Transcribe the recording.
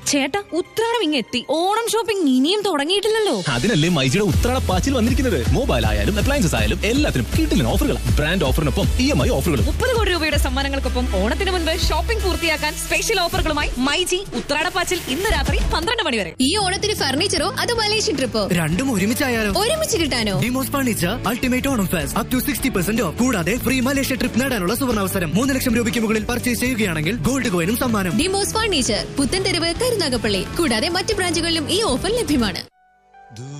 ചേട്ടാ ഉത്രാടം ഇങ്ങ് എത്തി ഓണം ഷോപ്പിംഗ് ഇനിയും തുടങ്ങിയിട്ടില്ലല്ലോ അതിനല്ലേ മൈജിയുടെ ഉത്രാട പാച്ചിൽ വന്നിരിക്കുന്നത് മൊബൈൽ ആയാലും അപ്ലയൻസസ് ആയാലും എല്ലാത്തിനും കിട്ടില്ല ഓഫറുകൾ ബ്രാൻഡ് ഓഫറിനൊപ്പം ഇ എം ഐ ഓഫറുകളും മുപ്പത് കോടി രൂപയുടെ സമ്മാനങ്ങൾക്കൊപ്പം ഓണത്തിന് മുൻപ് ഷോപ്പിംഗ് പൂർത്തിയാക്കാൻ സ്പെഷ്യൽ ഓഫറുകളുമായി മൈജി ഉത്രാടപ്പാച്ചിൽ ഇന്ന് രാത്രി പന്ത്രണ്ട് മണി വരെ ഈ ഓണത്തിന് ഫർണിച്ചറോ അതോ മലേഷ്യൻ ട്രിപ്പോ രണ്ടും ഒരുമിച്ചായാലോ ഒരുമിച്ച് കിട്ടാനോ Demos furniture ultimate Onam fest up to sixty percent off കൂടാതെ ഫ്രീ മലേഷ്യ ട്രിപ്പ് നേടാനുള്ള സുവർണാവസരം മൂന്ന് ലക്ഷം രൂപയ്ക്ക് മുകളിൽ പർച്ചേസ് ചെയ്യുകയാണെങ്കിൽ ഗോൾഡ് കോയിനും സമ്മാനം ഡിമോസ് ഫർണിച്ചർ പുത്തൻതെരുവ് കരുനാഗപ്പള്ളി കൂടാതെ മറ്റ് ബ്രാഞ്ചുകളിലും ഈ ഓഫർ ലഭ്യമാണ്